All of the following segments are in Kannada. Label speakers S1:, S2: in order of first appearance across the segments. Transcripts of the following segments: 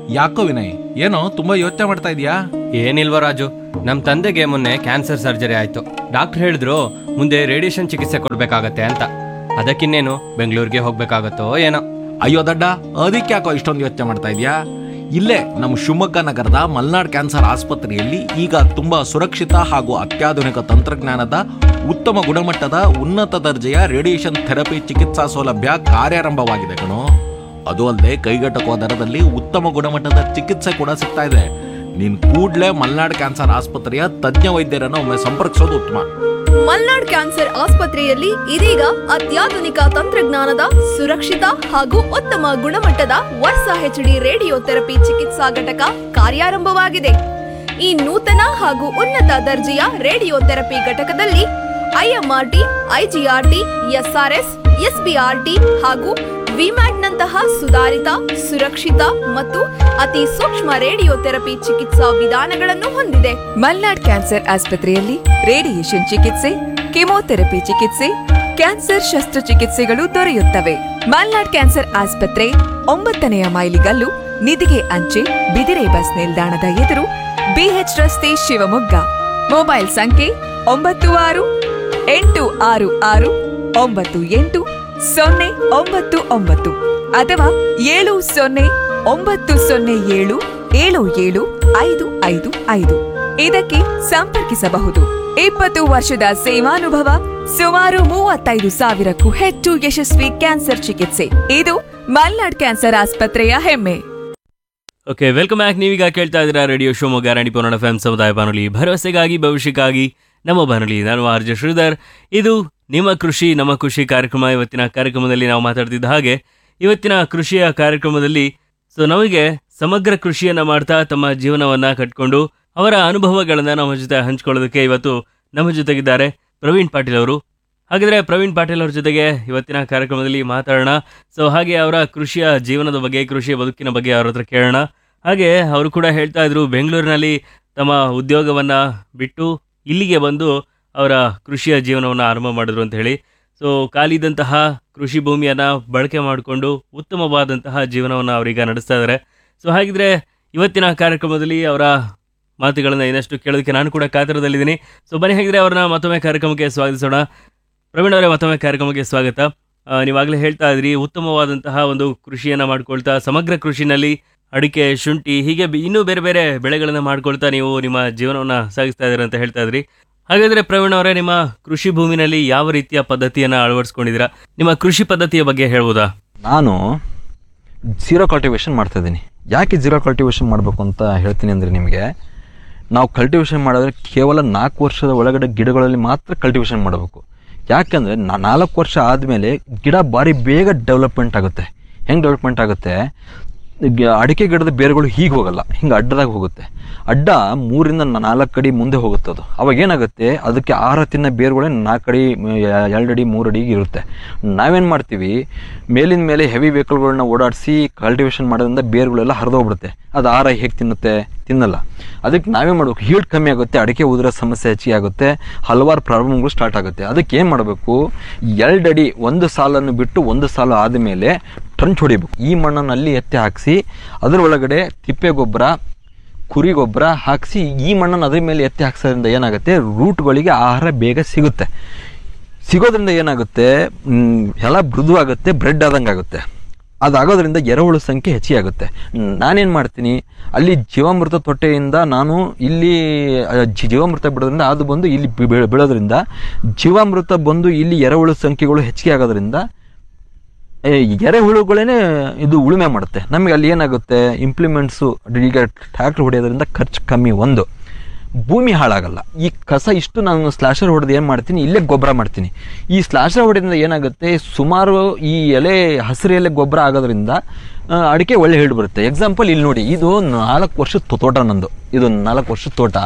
S1: ಯಾಕೋ ವಿನಯ್ ಏನೋ ತುಂಬಾ ಯೋಚನೆ ಮಾಡ್ತಾ ಇದೀಯಾ
S2: ಏನಿಲ್ವ ರಾಜು ನಮ್ಮ ತಂದೆಗೆ ಮೊನ್ನೆ ಕ್ಯಾನ್ಸರ್ ಸರ್ಜರಿ ಆಯ್ತು ಡಾಕ್ಟರ್ ಹೇಳಿದ್ರು ಮುಂದೆ ರೇಡಿಯೇಷನ್ ಚಿಕಿತ್ಸೆ ಕೊಡ್ಬೇಕಾಗತ್ತೆ ಅಂತ ಅದಕ್ಕಿನ್ನೇನು ಬೆಂಗಳೂರಿಗೆ ಹೋಗ್ಬೇಕಾಗತ್ತೋ ಏನೋ
S1: ಅಯ್ಯೋ ದಡ್ಡ ಅದಕ್ಕೆ ಯಾಕೋ ಇಷ್ಟೊಂದು ಯೋಚನೆ ಮಾಡ್ತಾ ಇದೀಯಾ ಇಲ್ಲೇ ನಮ್ಮ ಶಿವಮೊಗ್ಗ ನಗರದ ಮಲ್ನಾಡ್ ಕ್ಯಾನ್ಸರ್ ಆಸ್ಪತ್ರೆಯಲ್ಲಿ ಈಗ ತುಂಬಾ ಸುರಕ್ಷಿತ ಹಾಗೂ ಅತ್ಯಾಧುನಿಕ ತಂತ್ರಜ್ಞಾನದ ಉತ್ತಮ ಗುಣಮಟ್ಟದ ಉನ್ನತ ದರ್ಜೆಯ ರೇಡಿಯೇಷನ್ ಥೆರಪಿ ಚಿಕಿತ್ಸಾ ಸೌಲಭ್ಯ ಕಾರ್ಯಾರಂಭವಾಗಿದೆ ಕಣೋ ಅದು ಅಲ್ಲದೆ ಕೈಗೆಟಕುವ ದರದಲ್ಲಿ ಉತ್ತಮ ಗುಣಮಟ್ಟದ ಚಿಕಿತ್ಸೆ ಕೂಡ ಸಿಗ್ತಾ ಇದೆ ನೀನ್ ಕೂಡ್ಲೇ ಮಲ್ನಾಡ್ ಕ್ಯಾನ್ಸರ್ ಆಸ್ಪತ್ರೆಯ ತಜ್ಞ ವೈದ್ಯರನ್ನು ಒಮ್ಮೆ ಸಂಪರ್ಕಿಸೋದು ಉತ್ತಮ
S3: ಮಲ್ನಾಡ್ ಕ್ಯಾನ್ಸರ್ ಆಸ್ಪತ್ರೆಯಲ್ಲಿ ಇದೀಗ ಅತ್ಯಾಧುನಿಕ ತಂತ್ರಜ್ಞಾನದ ಸುರಕ್ಷಿತ ಹಾಗೂ ಉತ್ತಮ ಗುಣಮಟ್ಟದ ವರ್ಸ ಹೆಚ್ಡಿ ರೇಡಿಯೋ ಥೆರಪಿ ಚಿಕಿತ್ಸಾ ಘಟಕ ಕಾರ್ಯಾರಂಭವಾಗಿದೆ ಈ ನೂತನ ಹಾಗೂ ಉನ್ನತ ದರ್ಜೆಯ ರೇಡಿಯೋ ಥೆರಪಿ ಘಟಕದಲ್ಲಿ ಐಎಂಆರ್ಟಿ ಐಜಿಆರ್ಟಿ ಎಸ್ಆರ್ಎಸ್ ಎಸ್ಬಿಆರ್ಟಿ ಹಾಗೂ ವಿಮ್ಯಾಟ್ನಂತಹ ಸುಧಾರಿತ ಸುರಕ್ಷಿತ ಮತ್ತು ಅತಿ ಸೂಕ್ಷ್ಮ ರೇಡಿಯೋ ಥೆರಪಿ ಚಿಕಿತ್ಸಾ ವಿಧಾನಗಳನ್ನು ಹೊಂದಿದೆ
S4: ಮಲ್ನಾಡ್ ಕ್ಯಾನ್ಸರ್ ಆಸ್ಪತ್ರೆಯಲ್ಲಿ ರೇಡಿಯೇಷನ್ ಚಿಕಿತ್ಸೆ ಕೆಮೊಥೆರಪಿ ಚಿಕಿತ್ಸೆ ಕ್ಯಾನ್ಸರ್ ಶಸ್ತ್ರಚಿಕಿತ್ಸೆಗಳು ದೊರೆಯುತ್ತವೆ ಮಲ್ನಾಡ್ ಕ್ಯಾನ್ಸರ್ ಆಸ್ಪತ್ರೆ ಒಂಬತ್ತನೆಯ ಮೈಲಿಗಲ್ಲು ನಿಧಿಗೆ ಅಂಚೆ ಬಿದಿರೆ ಬಸ್ ನಿಲ್ದಾಣದ ಎದುರು ಬಿಎಚ್ ರಸ್ತೆ ಶಿವಮೊಗ್ಗ ಮೊಬೈಲ್ ಸಂಖ್ಯೆ ಒಂಬತ್ತು ಆರು ಎಂಟು ಆರು ಆರು ಒಂಬತ್ತು ಎಂಟು ಸೊನ್ನೆ ಒಂಬತ್ತು ಒಂಬತ್ತು ಅಥವಾ ಏಳು ಸೊನ್ನೆ ಒಂಬತ್ತು ಸೊನ್ನೆ ಏಳು ಏಳು ಏಳು ಐದು ಐದು ಐದು ಇದಕ್ಕೆ ಸಂಪರ್ಕಿಸಬಹುದು ಇಪ್ಪತ್ತು ವರ್ಷದ ಸೇವಾನುಭವ ಸುಮಾರು ಮೂವತ್ತೈದು ಸಾವಿರಕ್ಕೂ ಹೆಚ್ಚು ಯಶಸ್ವಿ ಕ್ಯಾನ್ಸರ್ ಚಿಕಿತ್ಸೆ ಇದು ಮಲ್ನಾಡ್ ಕ್ಯಾನ್ಸರ್ ಆಸ್ಪತ್ರೆಯ ಹೆಮ್ಮೆ
S2: ಓಕೆ ವೆಲ್ಕಮ್ ಬ್ಯಾಕ್ ನೀವೀಗ ಕೇಳ್ತಾ ಇದ್ದೀರಾ ರೇಡಿಯೋ ಶಿವಮೊಗ್ಗ ರಾಣಿ ಪೌರ್ಣ ಎಫ್ ಸಮುದಾಯ ಬಾನುಲಿ ಭರವಸೆಗಾಗಿ ಭವಿಷ್ಯಕ್ಕಾಗಿ ನಮ್ಮ ಬಾನುಲಿ ನಾನು ಆರ್ ಜೆ ಶ್ರೀಧರ್ ಇದು ನಿಮ್ಮ ಕೃಷಿ ನಮ್ಮ ಕೃಷಿ ಕಾರ್ಯಕ್ರಮ ಇವತ್ತಿನ ಕಾರ್ಯಕ್ರಮದಲ್ಲಿ ನಾವು ಮಾತಾಡ್ತಿದ್ದ ಹಾಗೆ ಇವತ್ತಿನ ಕೃಷಿಯ ಕಾರ್ಯಕ್ರಮದಲ್ಲಿ ಸೊ ನಮಗೆ ಸಮಗ್ರ ಕೃಷಿಯನ್ನ ಮಾಡ್ತಾ ತಮ್ಮ ಜೀವನವನ್ನ ಕಟ್ಕೊಂಡು ಅವರ ಅನುಭವಗಳನ್ನ ನಮ್ಮ ಜೊತೆ ಹಂಚ್ಕೊಳ್ಳೋದಕ್ಕೆ ಇವತ್ತು ನಮ್ಮ ಜೊತೆಗಿದ್ದಾರೆ ಪ್ರವೀಣ್ ಪಾಟೀಲ್ ಅವರು ಹಾಗಿದ್ರೆ ಪ್ರವೀಣ್ ಪಾಟೀಲ್ ಅವ್ರ ಜೊತೆಗೆ ಇವತ್ತಿನ ಕಾರ್ಯಕ್ರಮದಲ್ಲಿ ಮಾತಾಡೋಣ ಸೊ ಹಾಗೆ ಅವರ ಕೃಷಿಯ ಜೀವನದ ಬಗ್ಗೆ ಕೃಷಿಯ ಬದುಕಿನ ಬಗ್ಗೆ ಅವ್ರ ಹತ್ರ ಕೇಳೋಣ ಹಾಗೆ ಅವರು ಕೂಡ ಹೇಳ್ತಾ ಇದ್ರು ಬೆಂಗಳೂರಿನಲ್ಲಿ ತಮ್ಮ ಉದ್ಯೋಗವನ್ನ ಬಿಟ್ಟು ಇಲ್ಲಿಗೆ ಬಂದು ಅವರ ಕೃಷಿಯ ಜೀವನವನ್ನು ಆರಂಭ ಮಾಡಿದ್ರು ಅಂತ ಹೇಳಿ ಸೊ ಖಾಲಿದಂತಹ ಕೃಷಿ ಭೂಮಿಯನ್ನ ಬಳಕೆ ಮಾಡಿಕೊಂಡು ಉತ್ತಮವಾದಂತಹ ಜೀವನವನ್ನು ಅವರೀಗ ನಡೆಸ್ತಾ ಇದ್ದಾರೆ ಸೊ ಹಾಗಿದ್ರೆ ಇವತ್ತಿನ ಕಾರ್ಯಕ್ರಮದಲ್ಲಿ ಅವರ ಮಾತುಗಳನ್ನ ಇನ್ನಷ್ಟು ಕೇಳೋದಕ್ಕೆ ನಾನು ಕೂಡ ಕಾತರದಲ್ಲಿದ್ದೀನಿ ಸೊ ಬನ್ನಿ ಹಾಗಿದ್ರೆ ಅವ್ರನ್ನ ಮತ್ತೊಮ್ಮೆ ಕಾರ್ಯಕ್ರಮಕ್ಕೆ ಸ್ವಾಗತಿಸೋಣ ಪ್ರವೀಣ್ ಅವರೇ ಮತ್ತೊಮ್ಮೆ ಕಾರ್ಯಕ್ರಮಕ್ಕೆ ಸ್ವಾಗತ ಆ, ನೀವಾಗಲೇ ಹೇಳ್ತಾ ಇದ್ರಿ ಉತ್ತಮವಾದಂತಹ ಒಂದು ಕೃಷಿಯನ್ನ ಮಾಡ್ಕೊಳ್ತಾ ಸಮಗ್ರ ಕೃಷಿನಲ್ಲಿ ಅಡಿಕೆ ಶುಂಠಿ ಹೀಗೆ ಬಿ- ಇನ್ನೂ ಬೇರೆ ಬೇರೆ ಬೆಳೆಗಳನ್ನ ಮಾಡ್ಕೊಳ್ತಾ ನೀವು ನಿಮ್ಮ ಜೀವನವನ್ನ ಸಾಗಿಸ್ತಾ ಇದ್ದೀರಾ ಅಂತ ಹೇಳ್ತಾ ಇದ್ರಿ ಹಾಗಾದ್ರೆ ಪ್ರವೀಣ್ ಅವರೇ ನಿಮ್ಮ ಕೃಷಿ ಭೂಮಿನಲ್ಲಿ ಯಾವ ರೀತಿಯ ಪದ್ಧತಿಯನ್ನ ಅಳವಡಿಸ್ಕೊಂಡಿದ್ದೀರಾ ನಿಮ್ಮ ಕೃಷಿ ಪದ್ಧತಿಯ ಬಗ್ಗೆ ಹೇಳ್ಬೋದಾ
S5: ನಾನು ಜೀರೋ ಕಲ್ಟಿವೇಷನ್ ಮಾಡ್ತಾ ಇದ್ದೀನಿ ಯಾಕೆ ಜೀರೋ ಕಲ್ಟಿವೇಷನ್ ಮಾಡಬೇಕು ಅಂತ ಹೇಳ್ತೀನಿ ಅಂದರೆ ನಿಮಗೆ ನಾವು ಕಲ್ಟಿವೇಷನ್ ಮಾಡಿದ್ರೆ ಕೇವಲ ನಾಲ್ಕು ವರ್ಷದ ಒಳಗಡೆ ಗಿಡಗಳಲ್ಲಿ ಮಾತ್ರ ಕಲ್ಟಿವೇಷನ್ ಮಾಡಬೇಕು ಯಾಕಂದರೆ ನಾಲ್ಕು ವರ್ಷ ಆದಮೇಲೆ ಗಿಡ ಭಾರಿ ಬೇಗ ಡೆವಲಪ್ಮೆಂಟ್ ಆಗುತ್ತೆ ಹೆಂಗೆ ಡೆವಲಪ್ಮೆಂಟ್ ಆಗುತ್ತೆ ಗ- ಅಡಿಕೆ ಗಿಡದ ಬೇರುಗಳು ಹೀಗೆ ಹೋಗಲ್ಲ ಹಿಂಗೆ ಅಡ್ಡದಾಗ ಹೋಗುತ್ತೆ ಅಡ್ಡ ಮೂರಿಂದ ನಾಲ್ಕು ಅಡಿ ಮುಂದೆ ಹೋಗುತ್ತೆ ಅದು ಅವಾಗ ಏನಾಗುತ್ತೆ ಅದಕ್ಕೆ ಆಹಾರ ತಿನ್ನ ಬೇರುಗಳೇ ನಾಲ್ಕು ಅಡಿ ಮ, ಎ- ಎರಡು ಅಡಿ ಮೂರು ಅಡಿ ಇರುತ್ತೆ ನಾವೇನು ಮಾಡ್ತೀವಿ ಮೇಲಿನ ಮೇಲೆ ಹೆವಿ ವೆಹಿಕಲ್ಗಳನ್ನ ಓಡಾಡಿಸಿ ಕಲ್ಟಿವೇಷನ್ ಮಾಡೋದ್ರಿಂದ ಬೇರುಗಳೆಲ್ಲ ಹರಿದೋಗ್ಬಿಡುತ್ತೆ ಅದು ಆಹಾರ ಹೇಗೆ ತಿನ್ನುತ್ತೆ ತಿನ್ನಲ್ಲ ಅದಕ್ಕೆ ನಾವೇ ಮಾಡಬೇಕು ಹೀಟ್ ಕಮ್ಮಿ ಆಗುತ್ತೆ ಅಡಿಕೆ ಉದುರೋ ಸಮಸ್ಯೆ ಹೆಚ್ಚಿಗೆ ಆಗುತ್ತೆ ಹಲವಾರು ಪ್ರಾಬ್ಲಮ್ಗಳು ಸ್ಟಾರ್ಟ್ ಆಗುತ್ತೆ ಅದಕ್ಕೆ ಏನು ಮಾಡಬೇಕು ಎರಡು ಅಡಿ ಒಂದು ಸಾಲನ್ನು ಬಿಟ್ಟು ಒಂದು ಸಾಲು ಆದಮೇಲೆ ಟ್ರಂಚ್ ಹೊಡಿಬೇಕು ಈ ಮಣ್ಣನ್ನು ಅಲ್ಲಿ ಎತ್ತಿ ಹಾಕಿಸಿ ಅದರ ಒಳಗಡೆ ತಿಪ್ಪೆ ಗೊಬ್ಬರ ಕುರಿ ಗೊಬ್ಬರ ಹಾಕಿಸಿ ಈ ಮಣ್ಣನ್ನು ಅದ್ರ ಮೇಲೆ ಎತ್ತಿ ಹಾಕ್ಸೋದ್ರಿಂದ ಏನಾಗುತ್ತೆ ರೂಟ್ಗಳಿಗೆ ಆಹಾರ ಬೇಗ ಸಿಗುತ್ತೆ ಸಿಗೋದ್ರಿಂದ ಏನಾಗುತ್ತೆ ಮ್, ಎಲ್ಲ ಮೃದುವಾಗುತ್ತೆ ಬ್ರೆಡ್ ಆದಂಗೆ ಆಗುತ್ತೆ ಅದಾಗೋದ್ರಿಂದ ಎರೆಹುಳು ಸಂಖ್ಯೆ ಹೆಚ್ಚಿಗೆ ಆಗುತ್ತೆ ನಾನೇನು ಮಾಡ್ತೀನಿ ಅಲ್ಲಿ ಜೀವಾಮೃತ ತೊಟ್ಟೆಯಿಂದ ನಾನು ಇಲ್ಲಿ ಆ, ಜಿ- ಜೀವಾಮೃತ ಬಿಡೋದ್ರಿಂದ ಅದು ಬಂದು ಇಲ್ಲಿ ಬಿ- ಬೀಳ್- ಬೀಳೋದ್ರಿಂದ ಜೀವಾಮೃತ ಬಂದು ಇಲ್ಲಿ ಎರೆಹುಳು ಸಂಖ್ಯೆಗಳು ಹೆಚ್ಚಿಗೆ ಆಗೋದ್ರಿಂದ ಏ, ಎರೆಹುಳುಗಳೇನೆ ಇದು ಉಳುಮೆ ಮಾಡುತ್ತೆ ನಮಗೆ ಅಲ್ಲಿ ಏನಾಗುತ್ತೆ ಇಂಪ್ಲಿಮೆಂಟ್ಸು ಈಗ ಟ್ರ್ಯಾಕ್ಟರ್ ಹೊಡೆಯೋದ್ರಿಂದ ಖರ್ಚು ಕಮ್ಮಿ ಒಂದು ಭೂಮಿ ಹಾಳಾಗಲ್ಲ ಈ ಕಸ ಇಷ್ಟು ನಾನು ಸ್ಲಾಶರ್ ಹೊಡೆದು ಏನು ಮಾಡ್ತೀನಿ ಇಲ್ಲೇ ಗೊಬ್ಬರ ಮಾಡ್ತೀನಿ ಈ ಸ್ಲಾಶರ್ ಹೊಡೆಯೋದ್ರಿಂದ ಏನಾಗುತ್ತೆ ಸುಮಾರು ಈ ಎಲೆ ಹಸಿರು ಎಲೆ ಗೊಬ್ಬರ ಆಗೋದ್ರಿಂದ ಆ, ಅಡಿಕೆ ಒಳ್ಳೆ ಹಿಡಿದು ಬರುತ್ತೆ ಎಕ್ಸಾಂಪಲ್ ಇಲ್ಲಿ ನೋಡಿ ಇದು ನಾಲ್ಕು ವರ್ಷದ ತೋಟ ನಂದು ಇದು ನಾಲ್ಕು ವರ್ಷದ ತೋಟ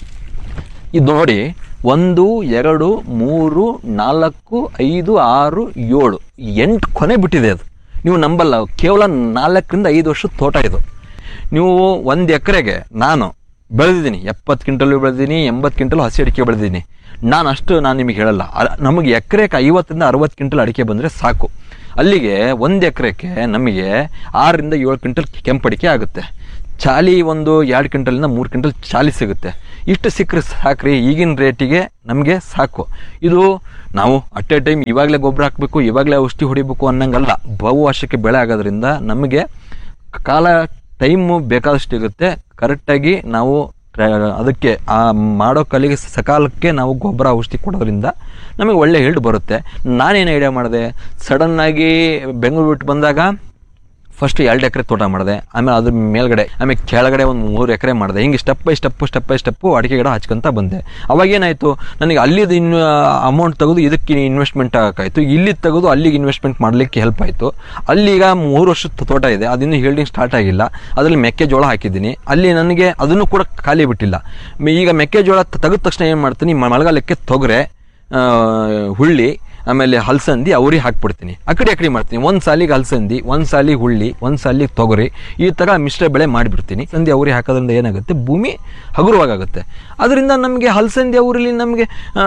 S5: ಇದು ನೋಡಿ ಒಂದು ಎರಡು ಮೂರು ನಾಲ್ಕು ಐದು ಆರು ಏಳು ಎಂಟು ಕೊನೆ ಬಿಟ್ಟಿದೆ ಅದು ನೀವು ನಂಬಲ್ಲ ಕೇವಲ ನಾಲ್ಕರಿಂದ ಐದು ವರ್ಷದ ತೋಟ ಇದು ನೀವು ಒಂದು ಎಕರೆಗೆ ನಾನು ಬೆಳೆದಿದ್ದೀನಿ ಎಪ್ಪತ್ತು ಕ್ವಿಂಟಲ್ ಬೆಳೆದಿದ್ದೀನಿ ಎಂಬತ್ತು ಕ್ವಿಂಟಲ್ ಹಸಿ ಅಡಿಕೆ ಬೆಳೆದಿದ್ದೀನಿ ನಾನು ಅಷ್ಟು ನಾನು ನಿಮಗೆ ಹೇಳಲ್ಲ ಅ- ನಮಗೆ ಎಕರೆಗೆ ಐವತ್ತರಿಂದ ಅರವತ್ತು ಕ್ವಿಂಟಲ್ ಅಡಿಕೆ ಬಂದರೆ ಸಾಕು ಅಲ್ಲಿಗೆ ಒಂದು ಎಕರೆಗೆ ನಮಗೆ ಆರರಿಂದ ಏಳು ಕ್ವಿಂಟಲ್ ಕೆಂಪಡಿಕೆ ಆಗುತ್ತೆ ಚಾಲಿ ಒಂದು ಎರಡು ಕ್ವಿಂಟಲಿಂದ ಮೂರು ಕ್ವಿಂಟಲ್ ಚಾಲಿ ಸಿಗುತ್ತೆ ಇಷ್ಟು ಸಿಕ್ಕರೆ ಸಾಕ್ರಿ ಈಗಿನ ರೇಟಿಗೆ ನಮಗೆ ಸಾಕು ಇದು ನಾವು ಅಟ್ ಎ ಟೈಮ್ ಇವಾಗಲೇ ಗೊಬ್ಬರ ಹಾಕಬೇಕು ಇವಾಗಲೇ ಔಷಧಿ ಹೊಡಿಬೇಕು ಅನ್ನಂಗಲ್ಲ ಬಹುವರ್ಷಕ್ಕೆ ಬೆಳೆ ಆಗೋದ್ರಿಂದ ನಮಗೆ ಕಾಲ ಟೈಮು ಬೇಕಾದಷ್ಟು ಇರುತ್ತೆ ಕರೆಕ್ಟಾಗಿ ನಾವು ಟ್ರ- ಅದಕ್ಕೆ ಆ ಮಾಡೋ ಕಲಿಗೆ ಸಕಾಲಕ್ಕೆ ನಾವು ಗೊಬ್ಬರ ಔಷಧಿ ಕೊಡೋದ್ರಿಂದ ನಮಗೆ ಒಳ್ಳೆ ಹಿಲ್ಡ್ ಬರುತ್ತೆ ನಾನೇನು ಐಡಿಯಾ ಮಾಡಿದೆ ಸಡನ್ನಾಗಿ ಬೆಂಗಳೂರು ಬಿಟ್ಟು ಬಂದಾಗ ಫಸ್ಟ್ ಎರಡು ಎಕರೆ ತೋಟ ಮಾಡಿದೆ ಆಮೇಲೆ ಅದ್ರ ಮೇಲ್ಗಡೆ ಆಮೇಲೆ ಕೆಳಗಡೆ ಒಂದು ಮೂರು ಎಕರೆ ಮಾಡಿದೆ ಹಿಂಗೆ step by step step by step ಅಡಿಕೆ ಗಿಡ ಹಚ್ಕೊಂತ ಬಂದೆ ಅವಾಗ ಏನಾಯಿತು ನನಗೆ ಅಲ್ಲಿದ್ದು ಇನ್ ಅಮೌಂಟ್ ತೆಗೆದು ಇದಕ್ಕೆ ಇನ್ವೆಸ್ಟ್ಮೆಂಟ್ ಆಗಾಯಿತು ಇಲ್ಲಿ ತೆಗೆದು ಅಲ್ಲಿಗೆ ಇನ್ವೆಸ್ಟ್ಮೆಂಟ್ ಮಾಡಲಿಕ್ಕೆ ಹೆಲ್ಪ್ ಆಯಿತು ಅಲ್ಲಿಗ ಮೂರು ವರ್ಷದ ತೋಟ ಇದೆ ಅದಿನ್ನೂ ಹಿಲ್ಡಿಂಗ್ ಸ್ಟಾರ್ಟ್ ಆಗಿಲ್ಲ ಅದರಲ್ಲಿ ಮೆಕ್ಕೆಜೋಳ ಹಾಕಿದ್ದೀನಿ ಅಲ್ಲಿ ನನಗೆ ಅದನ್ನು ಕೂಡ ಖಾಲಿ ಬಿಟ್ಟಿಲ್ಲ ಮ- ಈಗ ಮೆಕ್ಕೆಜೋಳ ತೆಗೆದ ತಕ್ಷಣ ಏನು ಮಾಡ್ತೀನಿ ಮ- ಮಳೆಗಾಲಕ್ಕೆ ತೊಗರೆ ಆ, ಹುಳ್ಳಿ ಆಮೇಲೆ ಹಲಸಂದಿ ಅವ್ರಿ ಹಾಕ್ಬಿಡ್ತೀನಿ ಆ ಕಡೆ ಆ ಕಡೆ ಮಾಡ್ತೀನಿ ಒಂದು ಸಾಲಿಗೆ ಹಲಸಂದಿ ಒಂದು ಸಾಲಿಗೆ ಹುಳ್ಳಿ ಒಂದು ಸಾಲಿಗೆ ತೊಗರಿ ಈ ಥರ ಮಿಶ್ರ ಬೆಳೆ ಮಾಡಿಬಿಡ್ತೀನಿ ಸಂದಿ ಅವ್ರಿ ಹಾಕೋದ್ರಿಂದ ಏನಾಗುತ್ತೆ ಭೂಮಿ ಹಗುರವಾಗುತ್ತೆ ಅದರಿಂದ ನಮಗೆ ಹಲಸಂದಿ ಅವರಲ್ಲಿ ನಮಗೆ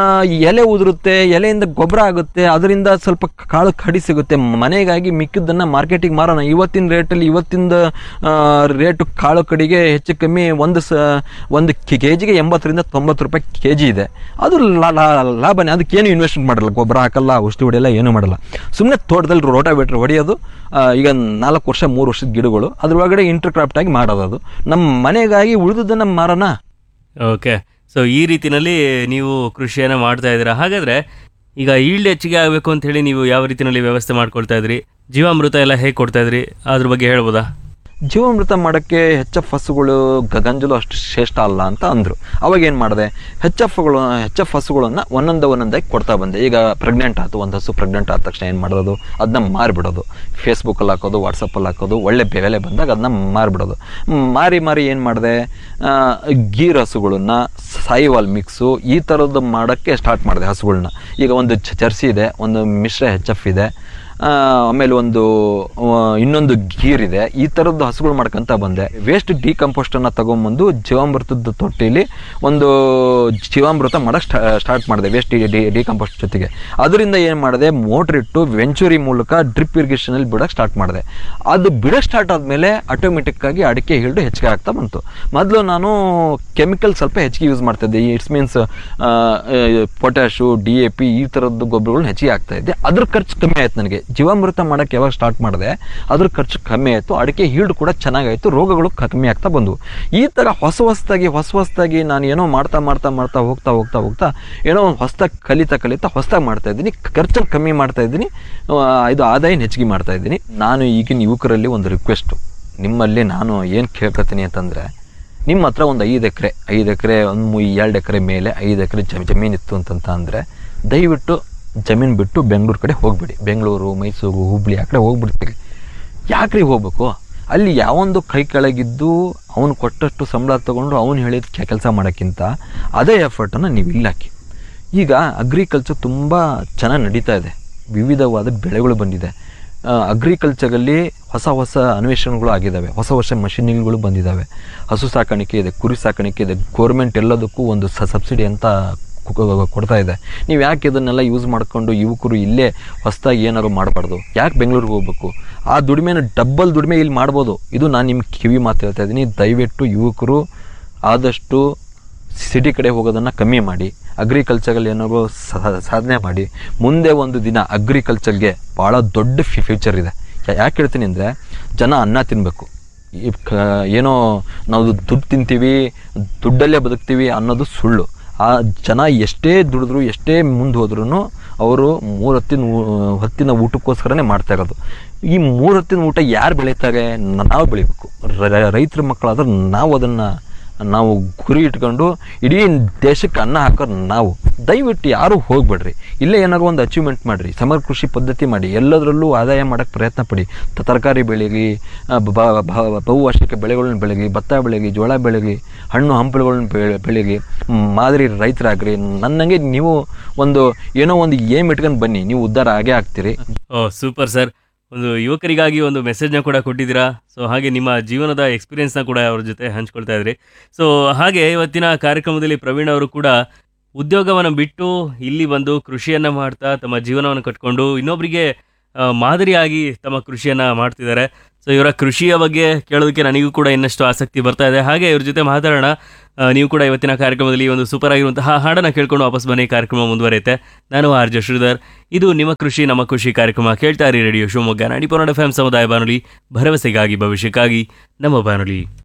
S5: ಎಲೆ ಉದುರುತ್ತೆ ಎಲೆಯಿಂದ ಗೊಬ್ಬರ ಆಗುತ್ತೆ ಅದರಿಂದ ಸ್ವಲ್ಪ ಕಾಳು ಕಡಿ ಸಿಗುತ್ತೆ ಮನೆಗಾಗಿ ಮಿಕ್ಕಿದ್ದನ್ನು ಮಾರ್ಕೆಟಿಗೆ ಮಾರೋಣ ಇವತ್ತಿನ ರೇಟಲ್ಲಿ ಇವತ್ತಿಂದ ರೇಟು ಕಾಳು ಕಡಿಗೆ ಹೆಚ್ಚು ಕಮ್ಮಿ ಒಂದು ಸ ಒಂದು ಕೆ ಜಿಗೆ ಎಂಬತ್ತರಿಂದ ತೊಂಬತ್ತು ರೂಪಾಯಿ ಕೆ ಜಿ ಇದೆ ಅದು ಲಾ- ಲಾ- ಲಾಭನೇ ಅದಕ್ಕೇನು ಇನ್ವೆಸ್ಟ್ಮೆಂಟ್ ಮಾಡಲ್ಲ ಗೊಬ್ಬರ ಹಾಕಲ್ಲ ಔಷಧಿ ಹೊಡೆಯಲ್ಲ ಏನು ಮಾಡಲ್ಲ ಸುಮ್ಮನೆ ತೋಟದಲ್ಲಿ ರೋಟಾವೇಟ್ರ್ ಹೊಡೆಯೋದು ಆ, ಈಗ ನಾಲ್ಕು ವರ್ಷ ಮೂರು ವರ್ಷದ ಗಿಡಗಳು ಅದ್ರೊಳಗಡೆ ಇಂಟರ್ ಕ್ರಾಫ್ಟ್ ಆಗಿ ಮಾಡೋದು ಅದು ನಮ್ಮ ಮನೆಗಾಗಿ ಉಳಿದದನ್ನು ಮಾರೋಣ
S2: ಓಕೆ ಸೊ ಈ ರೀತಿನಲ್ಲಿ ನೀವು ಕೃಷಿಯನ್ನು ಮಾಡ್ತಾ ಇದ್ದೀರಾ ಹಾಗಾದ್ರೆ ಈಗ ಈಲ್ಡ್ ಹೆಚ್ಚಿಗೆ ಆಗಬೇಕು ಅಂತ ಹೇಳಿ ನೀವು ಯಾವ ರೀತಿನಲ್ಲಿ ವ್ಯವಸ್ಥೆ ಮಾಡ್ಕೊಳ್ತಾ ಇದ್ರಿ ಜೀವಾಮೃತ ಎಲ್ಲ ಹೇಗೆ ಕೊಡ್ತಾ ಇದ್ರಿ ಅದ್ರ ಬಗ್ಗೆ ಹೇಳ್ಬೋದಾ
S5: ಜೀವಾಮೃತ ಮಾಡೋಕ್ಕೆ ಹೆಚ್ ಎಫ್ ಹಸುಗಳು ಗಗಂಜಲು ಅಷ್ಟು ಶ್ರೇಷ್ಠ ಅಲ್ಲ ಅಂತ ಅಂದರು ಅವಾಗ ಏನು ಮಾಡಿದೆ ಹೆಚ್ ಎಫ್ಗಳು ಹೆಚ್ ಎಫ್ ಹಸುಗಳನ್ನು ಒಂದೊಂದು ಒಂದೊಂದಾಗಿ ಕೊಡ್ತಾ ಬಂದೆ ಈಗ ಪ್ರೆಗ್ನೆಂಟ್ ಆಯ್ತು ಒಂದು ಹಸು ಪ್ರೆಗ್ನೆಂಟ್ ಆದ ತಕ್ಷಣ ಏನು ಮಾಡೋದು ಅದನ್ನ ಮಾರಿಬಿಡೋದು ಫೇಸ್ಬುಕ್ಕಲ್ಲಿ ಹಾಕೋದು ವಾಟ್ಸಪ್ಪಲ್ಲಿ ಹಾಕೋದು ಒಳ್ಳೆ ಬೆಲೆ ಬಂದಾಗ ಅದನ್ನ ಮಾರಿಬಿಡೋದು ಮಾರಿ ಮಾರಿ ಏನು ಮಾಡಿದೆ ಗೀರ್ ಹಸುಗಳನ್ನ ಸಾಯಿವಾಲ್ ಮಿಕ್ಸು ಈ ಥರದ್ದು ಮಾಡೋಕ್ಕೆ ಸ್ಟಾರ್ಟ್ ಮಾಡಿದೆ ಹಸುಗಳನ್ನ ಈಗ ಒಂದು ಚ- ಜರ್ಸಿ ಇದೆ ಒಂದು ಮಿಶ್ರ ಹೆಚ್ ಎಫ್ ಇದೆ ಆ, ಆಮೇಲೆ ಒಂದು ಆ, ಇನ್ನೊಂದು ಗೀರ್ ಇದೆ ಈ ಥರದ್ದು ಹಸುಗಳು ಮಾಡ್ಕೊಂತ ಬಂದೆ ವೇಸ್ಟ್ ಡಿಕಂಪೋಸ್ಟನ್ನು ತಗೊಂಬಂದು ಜೀವಾಮೃತದ ತೊಟ್ಟಿಲಿ ಒಂದು ಜೀವಾಮೃತ ಮಾಡೋಕ್ಕೆ ಸ್ಟಾರ್ಟ್ ಮಾಡಿದೆ ವೇಸ್ಟ್ ಡಿ ಡಿಕಂಪೋಸ್ಟ್ ಜೊತೆಗೆ ಅದರಿಂದ ಏನು ಮಾಡಿದೆ ಮೋಟ್ರ್ ಇಟ್ಟು ವೆಂಚುರಿ ಮೂಲಕ ಡ್ರಿಪ್ ಇರಿಗೇಷನಲ್ಲಿ ಬಿಡೋಕ್ಕೆ ಸ್ಟಾರ್ಟ್ ಮಾಡಿದೆ ಅದು ಬಿಡೋಕ್ಕೆ ಸ್ಟಾರ್ಟ್ ಆದಮೇಲೆ ಆಟೋಮೆಟಿಕ್ಕಾಗಿ ಅಡಿಕೆ ಹಿಲ್ಡು ಹೆಚ್ಚಿಗೆ ಆಗ್ತಾ ಬಂತು ಮೊದಲು ನಾನು ಕೆಮಿಕಲ್ ಸ್ವಲ್ಪ ಹೆಚ್ಚಿಗೆ ಯೂಸ್ ಮಾಡ್ತಿದ್ದೆ it's means potash D A P ಈ ಥರದ್ದು ಗೊಬ್ಬರಗಳನ್ನ ಹೆಚ್ಚಿಗೆ ಆಗ್ತಾ ಇದ್ದೆ ಅದ್ರ ಖರ್ಚು ಕಮ್ಮಿ ಆಯ್ತು ನನಗೆ ಜೀವಾಮೃತ ಮಾಡೋಕ್ಕೆ ಯಾವಾಗ ಸ್ಟಾರ್ಟ್ ಮಾಡಿದೆ ಅದ್ರ ಖರ್ಚು ಕಮ್ಮಿ ಆಯಿತು ಅಡಿಕೆ ಹೀಲ್ಡ್ ಕೂಡ ಚೆನ್ನಾಗಾಯಿತು ರೋಗಗಳು ಕ- ಕಮ್ಮಿ ಆಗ್ತಾ ಬಂದವು ಈ ಥರ ಹೊಸ ಹೊಸದಾಗಿ ಹೊಸ ಹೊಸದಾಗಿ ನಾನು ಏನೋ ಮಾಡ್ತಾ ಮಾಡ್ತಾ ಮಾಡ್ತಾ ಹೋಗ್ತಾ ಹೋಗ್ತಾ ಹೋಗ್ತಾ ಏನೋ ಒಂದು ಹೊಸ್ದಾಗಿ ಕಲಿತಾ ಕಲಿತಾ ಹೊಸ್ದಾಗಿ ಮಾಡ್ತಾ ಇದ್ದೀನಿ ಖರ್ಚನ್ನು ಕಮ್ಮಿ ಮಾಡ್ತಾ ಇದ್ದೀನಿ ಆ, ಇದು ಆದಾಯ ಹೆಚ್ಚಿಗೆ ಮಾಡ್ತಾ ಇದ್ದೀನಿ ನಾನು ಈಗಿನ ಯುವಕರಲ್ಲಿ ಒಂದು ರಿಕ್ವೆಸ್ಟು ನಿಮ್ಮಲ್ಲಿ ನಾನು ಏನು ಕೇಳ್ಕೊತೀನಿ ಅಂತಂದರೆ ನಿಮ್ಮ ಹತ್ರ ಒಂದು ಐದು ಎಕರೆ ಐದು ಎಕರೆ ಒಂದು ಎರಡು ಎಕರೆ ಮೇಲೆ ಐದು ಎಕರೆ ಜಮೀನು ಜಮೀನಿತ್ತು ಅಂತಂತ ಅಂದರೆ ದಯವಿಟ್ಟು ಜಮೀನು ಬಿಟ್ಟು ಬೆಂಗಳೂರು ಕಡೆ ಹೋಗ್ಬಿಡಿ ಬೆಂಗಳೂರು ಮೈಸೂರು ಹುಬ್ಳಿ ಆ ಕಡೆ ಹೋಗ್ಬಿಡ್ತೀವಿ ಯಾಕ್ರಿ ಹೋಗ್ಬೇಕು ಅಲ್ಲಿ ಯಾವೊಂದು ಕೈ ಕೆಳಗಿದ್ದು ಅವನು ಕೊಟ್ಟಷ್ಟು ಸಂಬಳ ತೊಗೊಂಡು ಅವ್ನು ಹೇಳಿದ ಕೆಲಸ ಮಾಡೋಕ್ಕಿಂತ ಅದೇ ಎಫರ್ಟನ್ನು ನೀವು ಇಲ್ಲಿ ಹಾಕಿ ಈಗ ಅಗ್ರಿಕಲ್ಚರ್ ತುಂಬ ಚೆನ್ನಾಗಿ ನಡೀತಾ ಇದೆ ವಿವಿಧವಾದ ಬೆಳೆಗಳು ಬಂದಿದೆ ಅಗ್ರಿಕಲ್ಚರಲ್ಲಿ ಹೊಸ ಹೊಸ ಅನ್ವೇಷಣೆಗಳು ಆಗಿದ್ದಾವೆ ಹೊಸ ಹೊಸ ಮಷಿನ್ಗಳು ಬಂದಿದ್ದಾವೆ ಹಸು ಸಾಕಾಣಿಕೆ ಇದೆ ಕುರಿ ಸಾಕಾಣಿಕೆ ಇದೆ ಗೋರ್ಮೆಂಟ್ ಎಲ್ಲದಕ್ಕೂ ಒಂದು ಸ ಸಬ್ಸಿಡಿ ಅಂತ ಕು- ಕು- ಕೊಡ್ತಾ ಇದೆ ನೀವು ಯಾಕೆ ಇದನ್ನೆಲ್ಲ ಯೂಸ್ ಮಾಡ್ಕೊಂಡು ಯುವಕರು ಇಲ್ಲೇ ಹೊಸದಾಗಿ ಏನಾದ್ರು ಮಾಡಬಾರ್ದು ಯಾಕೆ ಬೆಂಗಳೂರಿಗೆ ಹೋಗ್ಬೇಕು ಆ ದುಡಿಮೆನ ಡಬ್ಬಲ್ ದುಡಿಮೆ ಇಲ್ಲಿ ಮಾಡ್ಬೋದು ಇದು ನಾನು ನಿಮ್ಮ ಕಿವಿ ಮಾತು ಹೇಳ್ತಾ ಇದ್ದೀನಿ ದಯವಿಟ್ಟು ಯುವಕರು ಆದಷ್ಟು ಸಿಟಿ ಕಡೆ ಹೋಗೋದನ್ನು ಕಮ್ಮಿ ಮಾಡಿ ಅಗ್ರಿಕಲ್ಚರಲ್ಲಿ ಏನಾದ್ರು ಸಾ- ಸಾಧನೆ ಮಾಡಿ ಮುಂದೆ ಒಂದು ದಿನ ಅಗ್ರಿಕಲ್ಚರ್ಗೆ ಭಾಳ ದೊಡ್ಡ ಫ್ಯೂಚರ್ ಇದೆ ಯಾ- ಯಾಕೆ ಹೇಳ್ತೀನಿ ಅಂದರೆ ಜನ ಅನ್ನ ತಿನ್ನಬೇಕು ಈ ಕ ಏನೋ ನಾವು ದುಡ್ಡು ತಿಂತೀವಿ ದುಡ್ಡಲ್ಲೇ ಬದುಕ್ತೀವಿ ಅನ್ನೋದು ಸುಳ್ಳು ಆ ಜನ ಎಷ್ಟೇ ದುಡಿದ್ರು ಎಷ್ಟೇ ಮುಂದೆ ಹೋದ್ರೂ ಅವರು ಮೂರು ಹೊತ್ತಿನ ಊ- ಹೊತ್ತಿನ ಊಟಕ್ಕೋಸ್ಕರನೇ ಮಾಡ್ತಾ ಇರೋದು ಈ ಮೂರು ಹೊತ್ತಿನ ಊಟ ಯಾರು ಬೆಳೀತಾರೆ ನಾವು ಬೆಳಿಬೇಕು ರೈತರ ಮಕ್ಕಳಾದ್ರೆ ನಾವು ಅದನ್ನು ನಾವು ಗುರಿ ಇಟ್ಕೊಂಡು ಇಡೀ ದೇಶಕ್ಕೆ ಅನ್ನ ಹಾಕೋರು ನಾವು ದಯವಿಟ್ಟು ಯಾರೂ ಹೋಗ್ಬೇಡ್ರಿ ಇಲ್ಲೇ ಏನಾದ್ರು ಒಂದು ಅಚೀವ್ಮೆಂಟ್ ಮಾಡಿರಿ ಸಮಗ್ರ ಕೃಷಿ ಪದ್ಧತಿ ಮಾಡಿ ಎಲ್ಲದರಲ್ಲೂ ಆದಾಯ ಮಾಡೋಕ್ಕೆ ಪ್ರಯತ್ನ ಪಡಿ ತ- ತರಕಾರಿ ಬೆಳೀಲಿ ಆ, ಬ- ಬ- ಬ- ಬಹುವಾರ್ಷಿಕ ಬೆಳೆಗಳನ್ನ ಬೆಳೀಲಿ ಭತ್ತ ಬೆಳೀಲಿ ಜೋಳ ಬೆಳೀಲಿ ಹಣ್ಣು ಹಂಪಲುಗಳನ್ನ ಬೆಳೆ ಬೆಳೀಲಿ ಮ್, ಮಾದರಿ ರೈತರಾಗ್ರಿ ನನ್ನಂಗೆ ನೀವು ಒಂದು ಏನೋ ಒಂದು ಏಮ್ ಇಟ್ಕೊಂಡು ಬನ್ನಿ ನೀವು ಉದ್ಧಾರ ಆಗೇ ಆಗ್ತೀರಿ
S2: ಓ ಸೂಪರ್ ಸರ್ ಒಂದು ಯುವಕರಿಗಾಗಿ ಒಂದು ಮೆಸೇಜ್ನ ಕೂಡ ಕೊಟ್ಟಿದ್ದೀರಾ ಸೊ ಹಾಗೆ ನಿಮ್ಮ ಜೀವನದ ಎಕ್ಸ್ಪೀರಿಯನ್ಸ್ನ ಕೂಡ ಅವ್ರ ಜೊತೆ ಹಂಚ್ಕೊಳ್ತಾ ಇದ್ರಿ ಸೊ ಹಾಗೆ ಇವತ್ತಿನ ಕಾರ್ಯಕ್ರಮದಲ್ಲಿ ಪ್ರವೀಣ್ ಅವರು ಕೂಡ ಉದ್ಯೋಗವನ್ನು ಬಿಟ್ಟು ಇಲ್ಲಿ ಬಂದು ಕೃಷಿಯನ್ನು ಮಾಡ್ತಾ ತಮ್ಮ ಜೀವನವನ್ನು ಕಟ್ಕೊಂಡು ಇನ್ನೊಬ್ಬರಿಗೆ ಆ, ಮಾದರಿಯಾಗಿ ತಮ್ಮ ಕೃಷಿಯನ್ನು ಮಾಡ್ತಿದ್ದಾರೆ ಸೊ ಇವರ ಕೃಷಿಯ ಬಗ್ಗೆ ಕೇಳೋದಕ್ಕೆ ನನಗೂ ಕೂಡ ಇನ್ನಷ್ಟು ಆಸಕ್ತಿ ಬರ್ತಾ ಇದೆ ಹಾಗೆ ಇವ್ರ ಜೊತೆ ಮಾತಾಡೋಣ ಆ, ನೀವು ಕೂಡ ಇವತ್ತಿನ ಕಾರ್ಯಕ್ರಮದಲ್ಲಿ ಒಂದು ಸೂಪರ್ ಆಗಿರುವಂತಹ ಹಾಡನ್ನು ಕೇಳ್ಕೊಂಡು ವಾಪಸ್ ಬನ್ನಿ ಕಾರ್ಯಕ್ರಮ ಮುಂದುವರಿಯುತ್ತೆ ನಾನು ಆರ್ ಜೆ ಶ್ರೀಧರ್ ಇದು ನಿಮ್ಮ ಕೃಷಿ ನಮ್ಮ ಕೃಷಿ ಕಾರ್ಯಕ್ರಮ ಕೇಳ್ತಾ ಇರಿ ರೇಡಿಯೋ ಶಿವಮೊಗ್ಗ ನಾಡಿ ಪೊನ್ನಡ ಎಫ್ ಸಮುದಾಯ ಬಾನುಲಿ ಭರವಸೆಗಾಗಿ ಭವಿಷ್ಯಕ್ಕಾಗಿ ನಮ್ಮ ಬಾನುಲಿ